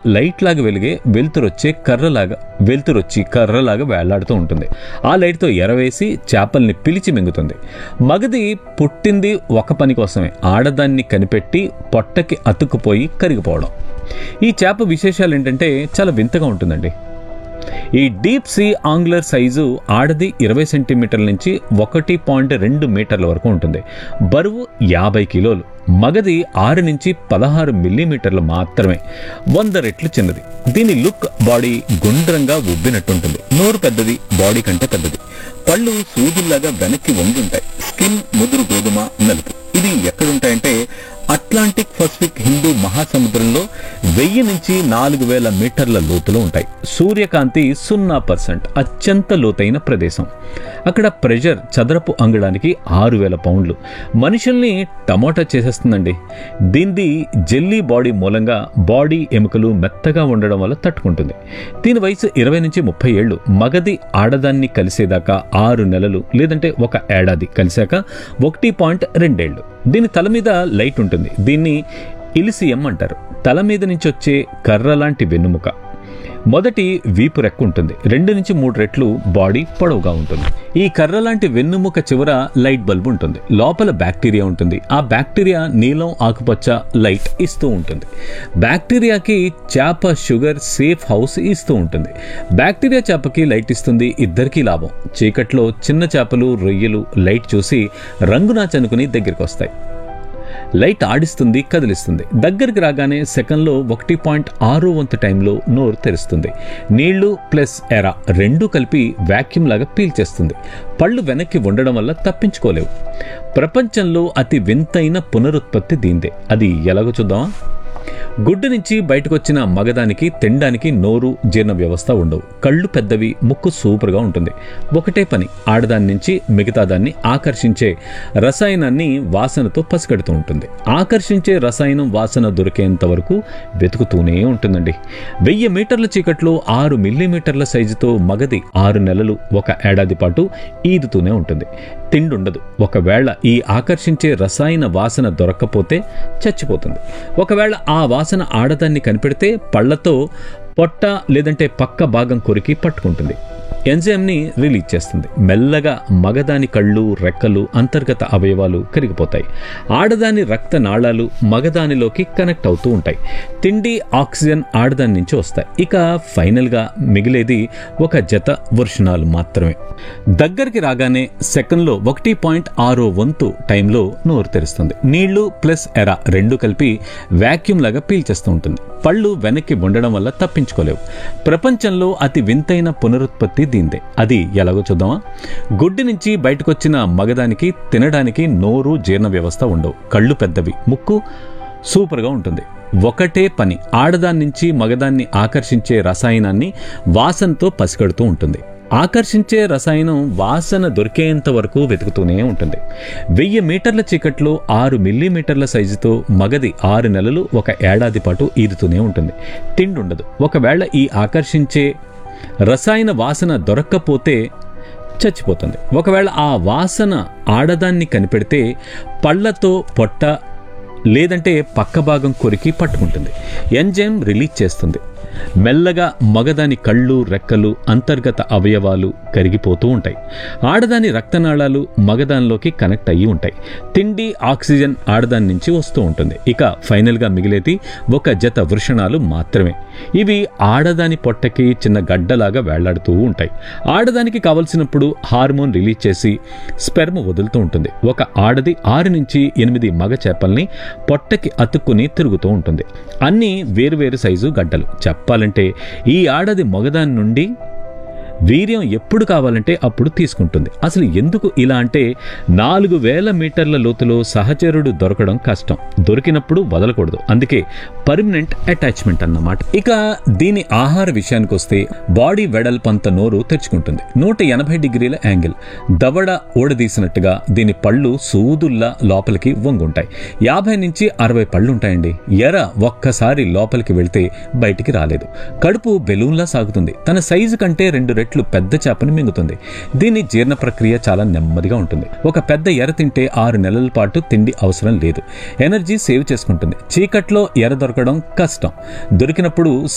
light లాగా వెలిగే వెలుతురొచ్చే కర్రలాగా వెలుతురొచ్చి కర్రలాగా వేలాడుతూ ఉంటుంది ఆ లైట్తో ఎరవేసి చేపల్ని పిలిచి మింగుతుంది మగది పుట్టింది ఒక పని కోసమే ఆడదాన్ని కనిపెట్టి పొట్టకి అతుక్కుపోయి కరిగిపోవడం ఈ చేప విశేషాలు ఏంటంటే చాలా వింతగా ఉంటుందండి ఈ డీప్ సీ ఆంగ్లర్ సైజు ఆడది ఇరవై సెంటీమీటర్ల నుంచి ఒకటి పాయింట్ రెండు మీటర్ల వరకు ఉంటుంది బరువు యాభై కిలోలు మగది ఆరు నుంచి పదహారు మిల్లీమీటర్లు మాత్రమే వంద రెట్లు చిన్నది దీని లుక్ బాడీ గుండ్రంగా ఉబ్బినట్టుంటుంది నోరు పెద్దది బాడీ కంటే పెద్దది పళ్ళు సూదుల్లాగా వెనక్కి వంగి ఉంటాయి స్కిన్ ముదురు గోధుమ నలుపు ఇది ఎక్కడుంటాయంటే అట్లాంటిక్ పసిఫిక్ హిందూ మహాసముద్రంలో వెయ్యి నుంచి నాలుగు వేల మీటర్ల లోతులో ఉంటాయి సూర్యకాంతి సున్నా పర్సెంట్ అత్యంత లోతైన ప్రదేశం అక్కడ ప్రెషర్ చదరపు అంగడానికి ఆరు వేల పౌండ్లు మనుషుల్ని టమోటా చేసేస్తుందండి దీనిది జెల్లీ బాడీ మూలంగా బాడీ ఎముకలు మెత్తగా ఉండడం వల్ల తట్టుకుంటుంది దీని వయసు ఇరవై నుంచి ముప్పై ఏళ్ళు మగది ఆడదాన్ని కలిసేదాకా ఆరు నెలలు లేదంటే ఒక ఏడాది కలిశాక ఒకటి పాయింట్ రెండేళ్లు దీని తల మీద లైట్ ఉంటుంది దీన్ని ఇలిసియం అంటారు తల మీద నుంచి వచ్చే కర్ర లాంటి వెన్నుముక మొదటి వీపు రెక్క ఉంటుంది రెండు నుంచి మూడు రెట్లు బాడీ పొడవుగా ఉంటుంది ఈ కర్ర లాంటి వెన్నుముక చివర లైట్ బల్బ్ ఉంటుంది లోపల బ్యాక్టీరియా ఉంటుంది ఆ బ్యాక్టీరియా నీలం ఆకుపచ్చ లైట్ ఇస్తూ ఉంటుంది బ్యాక్టీరియాకి చేప షుగర్ సేఫ్ హౌస్ ఇస్తూ ఉంటుంది బ్యాక్టీరియా చేపకి లైట్ ఇస్తుంది ఇద్దరికీ లాభం చీకట్లో చిన్న చేపలు రొయ్యలు లైట్ చూసి రంగునాచనుకుని దగ్గరికి వస్తాయి లైట్ ఆడిస్తుంది కదిలిస్తుంది దగ్గరికి రాగానే సెకండ్లో ఒకటి పాయింట్ ఆరు వంతు టైంలో నోరు తెరుస్తుంది నీళ్లు ప్లస్ ఎరా రెండూ కలిపి వాక్యూమ్ లాగా పీల్చేస్తుంది పళ్ళు వెనక్కి ఉండడం వల్ల తప్పించుకోలేవు ప్రపంచంలో అతి వింతైన పునరుత్పత్తి దీందే అది ఎలాగో చూద్దామా గుడ్డు నుంచి బయటకు వచ్చిన మగదానికి తినడానికి నోరు జీర్ణ వ్యవస్థ ఉండవు కళ్ళు పెద్దవి ముక్కు సూపర్గా ఉంటుంది ఒకటే పని ఆడదాని నుంచి మిగతా దాన్ని ఆకర్షించే రసాయనాన్ని వాసనతో పసిగడుతూ ఉంటుంది ఆకర్షించే రసాయనం వాసన దొరికేంత వరకు వెతుకుతూనే ఉంటుందండి వెయ్యి మీటర్ల చీకట్లో ఆరు మిల్లీమీటర్ల సైజుతో మగది ఆరు నెలలు ఒక ఏడాది పాటు ఈదుతూనే ఉంటుంది తిండుండదు ఒకవేళ ఈ ఆకర్షించే రసాయన వాసన దొరక్కపోతే చచ్చిపోతుంది ఒకవేళ ఆ వాసన ఆడదాన్ని కనిపెడితే పళ్ళతో పొట్ట లేదంటే పక్క భాగం కొరికి పట్టుకుంటుంది ఎంజైమ్ని రిలీజ్ చేస్తుంది మెల్లగా మగదాని కళ్ళు రెక్కలు అంతర్గత అవయవాలు కరిగిపోతాయి ఆడదాని రక్త నాళాలు మగదానిలోకి కనెక్ట్ అవుతూ ఉంటాయి తిండి ఆక్సిజన్ ఆడదాని నుంచి వస్తాయి ఇక ఫైనల్గా మిగిలేది ఒక జత వృషణాలు మాత్రమే దగ్గరికి రాగానే సెకండ్లో ఒకటి పాయింట్ ఆరో వంతు టైంలో నోరు తెరుస్తుంది నీళ్లు ప్లస్ ఎరా రెండు కలిపి వాక్యూమ్ లాగా పీల్చేస్తూ ఉంటుంది పళ్ళు వెనక్కి ఉండడం వల్ల తప్పించుకోలేవు ప్రపంచంలో అతి వింతైన పునరుత్పత్తి దీందే అది ఎలాగో చూద్దామా గుడ్డి నుంచి బయటకొచ్చిన మగదానికి తినడానికి నోరు జీర్ణ వ్యవస్థ ఉండవు కళ్ళు పెద్దవి ముక్కు సూపర్గా ఉంటుంది ఒకటే పని ఆడదాని నుంచి మగదాన్ని ఆకర్షించే రసాయనాన్ని వాసనతో పసిగడుతూ ఉంటుంది ఆకర్షించే రసాయనం వాసన దొరికేంత వరకు వెతుకుతూనే ఉంటుంది వెయ్యి మీటర్ల చీకట్లో ఆరు మిల్లీమీటర్ల సైజుతో మగది ఆరు నెలలు ఒక ఏడాది పాటు ఈదుతూనే ఉంటుంది తిండుండదు ఒకవేళ ఈ ఆకర్షించే రసాయన వాసన దొరక్కపోతే చచ్చిపోతుంది ఒకవేళ ఆ వాసన ఆడదాన్ని కనిపెడితే పళ్ళతో పొట్ట లేదంటే పక్క భాగం కొరికి పట్టుకుంటుంది ఎంజైమ్ రిలీజ్ చేస్తుంది మెల్లగా మగదాని కళ్ళు రెక్కలు అంతర్గత అవయవాలు కరిగిపోతూ ఉంటాయి ఆడదాని రక్తనాళాలు మగదానిలోకి కనెక్ట్ అయ్యి ఉంటాయి తిండి ఆక్సిజన్ ఆడదాని నుంచి వస్తూ ఉంటుంది ఇక ఫైనల్గా మిగిలేది ఒక జత వృషణాలు మాత్రమే ఇవి ఆడదాని పొట్టకి చిన్న గడ్డలాగా వేళ్లాడుతూ ఉంటాయి ఆడదానికి కావలసినప్పుడు హార్మోన్ రిలీజ్ చేసి స్పెర్మ్ వదులుతూ ఉంటుంది ఒక ఆడది ఆరు నుంచి ఎనిమిది మగ చేపల్ని పొట్టకి అతుక్కుని తిరుగుతూ ఉంటుంది అన్నీ వేరువేరు సైజు గడ్డలు చెప్పాలంటే ఈ ఆడది మగదాని నుండి వీర్యం ఎప్పుడు కావాలంటే అప్పుడు తీసుకుంటుంది అసలు ఎందుకు ఇలా అంటే నాలుగు వేల మీటర్ల లోతులో సహచరుడు దొరకడం కష్టం దొరికినప్పుడు వదలకూడదు అందుకే పర్మనెంట్ అటాచ్మెంట్ అన్నమాట ఇక దీని ఆహార విషయానికి వస్తే బాడీ వెడల్పంత నోరు తెరుచుకుంటుంది నూట ఎనభై డిగ్రీల యాంగిల్ దవడ ఊడదీసినట్టుగా దీని పళ్ళు సూదుల్లా లోపలికి వంగుంటాయి యాభై నుంచి అరవై పళ్ళు ఉంటాయండి ఎర ఒక్కసారి లోపలికి వెళ్తే బయటికి రాలేదు కడుపు బెలూన్లా సాగుతుంది తన సైజు కంటే రెండు రెట్లు పెద్ద చేపని మింగుతుంది దీని జీర్ణ ప్రక్రియ చాలా నెమ్మదిగా ఉంటుంది ఒక పెద్ద ఎర తింటే ఆరు నెలల పాటు తిండి అవసరం లేదు ఎనర్జీ సేవ్ చేసుకుంటుంది చీకట్లో ఎర దొరకడం కష్టం దొరికినప్పుడు